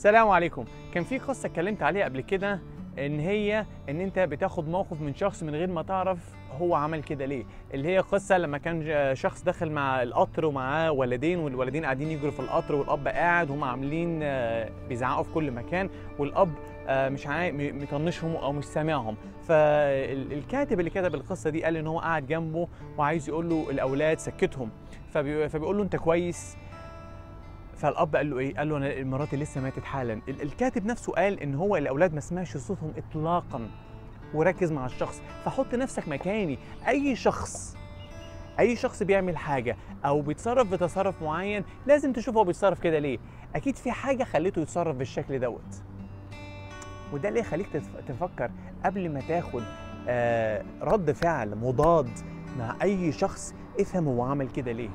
السلام عليكم كان في قصه اتكلمت عليها قبل كده ان هي ان انت بتاخد موقف من شخص من غير ما تعرف هو عمل كده ليه اللي هي قصه لما كان شخص دخل مع القطر ومعاه ولدين والولدين قاعدين يجروا في القطر والاب قاعد وهم عاملين آه، بيزعقوا في كل مكان والاب آه، مش عا... م- مطنشهم او مش سامعهم فالكاتب اللي كتب القصه دي قال ان هو قاعد جنبه وعايز يقول له الاولاد سكتهم فبي... فبيقول له انت كويس فالاب قال له ايه؟ قال له انا مراتي لسه ماتت حالا، ال- الكاتب نفسه قال ان هو الاولاد ما سمعش صوتهم اطلاقا وركز مع الشخص، فحط نفسك مكاني، اي شخص اي شخص بيعمل حاجه او بيتصرف بتصرف معين لازم تشوف هو بيتصرف كده ليه، اكيد في حاجه خليته يتصرف بالشكل دوت. وده اللي يخليك تتف- تفكر قبل ما تاخد آه رد فعل مضاد مع اي شخص افهم هو عمل كده ليه.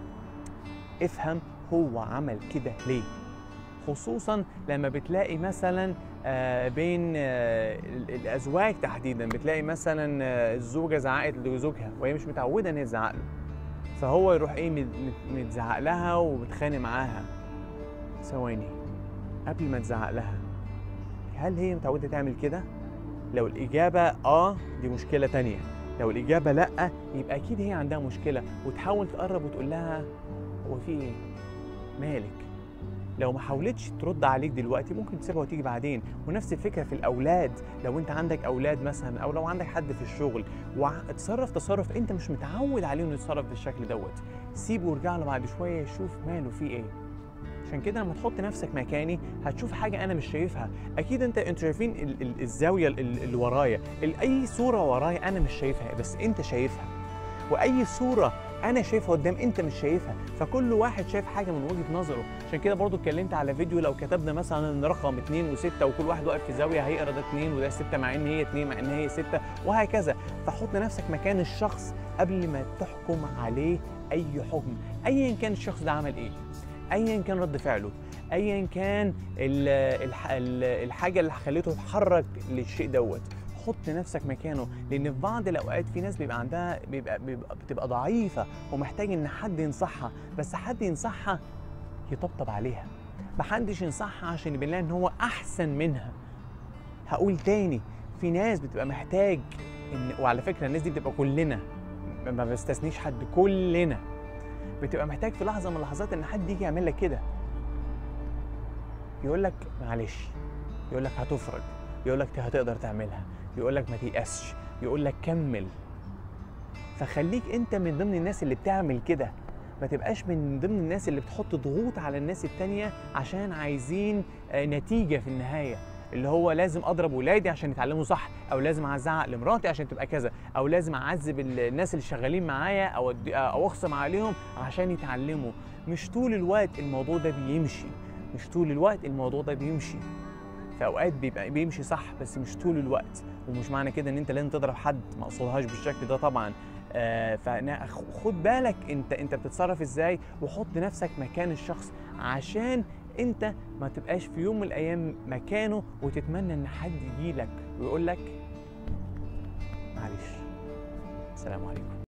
افهم هو عمل كده ليه خصوصا لما بتلاقي مثلا آه، بين آه، ال- الازواج تحديدا بتلاقي مثلا آه، الزوجه زعقت لزوجها وهي مش متعوده ان هي تزعق له فهو يروح ايه مت- مت- متزعق لها وبتخانق معاها ثواني قبل ما تزعق لها هل هي متعوده تعمل كده لو الاجابه اه دي مشكله تانية لو الاجابه لا يبقى اكيد هي عندها مشكله وتحاول تقرب وتقول لها هو في ايه مالك لو ما حاولتش ترد عليك دلوقتي ممكن تسيبها وتيجي بعدين ونفس الفكره في الاولاد لو انت عندك اولاد مثلا او لو عندك حد في الشغل وتصرف تصرف انت مش متعود عليه انه يتصرف بالشكل دوت سيبه وارجع له بعد شويه يشوف ماله فيه ايه عشان كده لما تحط نفسك مكاني هتشوف حاجه انا مش شايفها اكيد انت انتوا شايفين ال- ال- الزاويه ال- اللي ورايا ال- اي صوره ورايا انا مش شايفها بس انت شايفها واي صوره انا شايفها قدام انت مش شايفها فكل واحد شايف حاجه من وجهه نظره عشان كده برضو اتكلمت على فيديو لو كتبنا مثلا رقم 2 و6 وكل واحد واقف في زاويه هيقرا ده 2 وده 6 مع ان هي 2 مع ان هي 6 وهكذا فحط نفسك مكان الشخص قبل ما تحكم عليه اي حكم ايا كان الشخص ده عمل ايه ايا كان رد فعله ايا كان ال- الح- ال- الحاجه اللي خليته يتحرك للشيء دوت حط نفسك مكانه لان في بعض الاوقات في ناس بيبقى عندها بيبقى, بيبقى بتبقى ضعيفه ومحتاج ان حد ينصحها بس حد ينصحها يطبطب عليها محدش ينصحها عشان يبين لها ان هو احسن منها هقول تاني في ناس بتبقى محتاج ان وعلى فكره الناس دي بتبقى كلنا ما بستثنيش حد كلنا بتبقى محتاج في لحظه من اللحظات ان حد يجي يعمل لك كده يقول لك معلش يقول لك هتفرج يقول لك هتقدر تعملها يقول لك ما تيأسش يقول لك كمل فخليك انت من ضمن الناس اللي بتعمل كده ما تبقاش من ضمن الناس اللي بتحط ضغوط على الناس التانية عشان عايزين آه، نتيجة في النهاية اللي هو لازم اضرب ولادي عشان يتعلموا صح او لازم ازعق لمراتي عشان تبقى كذا او لازم اعذب ال- الناس اللي شغالين معايا او أدي- او اخصم عليهم عشان يتعلموا مش طول الوقت الموضوع ده بيمشي مش طول الوقت الموضوع ده بيمشي في اوقات بيبقى بيمشي صح بس مش طول الوقت ومش معنى كده ان انت لازم تضرب حد ما اقصدهاش بالشكل ده طبعا آه فخد بالك انت انت بتتصرف ازاي وحط نفسك مكان الشخص عشان انت ما تبقاش في يوم من الايام مكانه وتتمنى ان حد يجي لك ويقول لك معلش السلام عليكم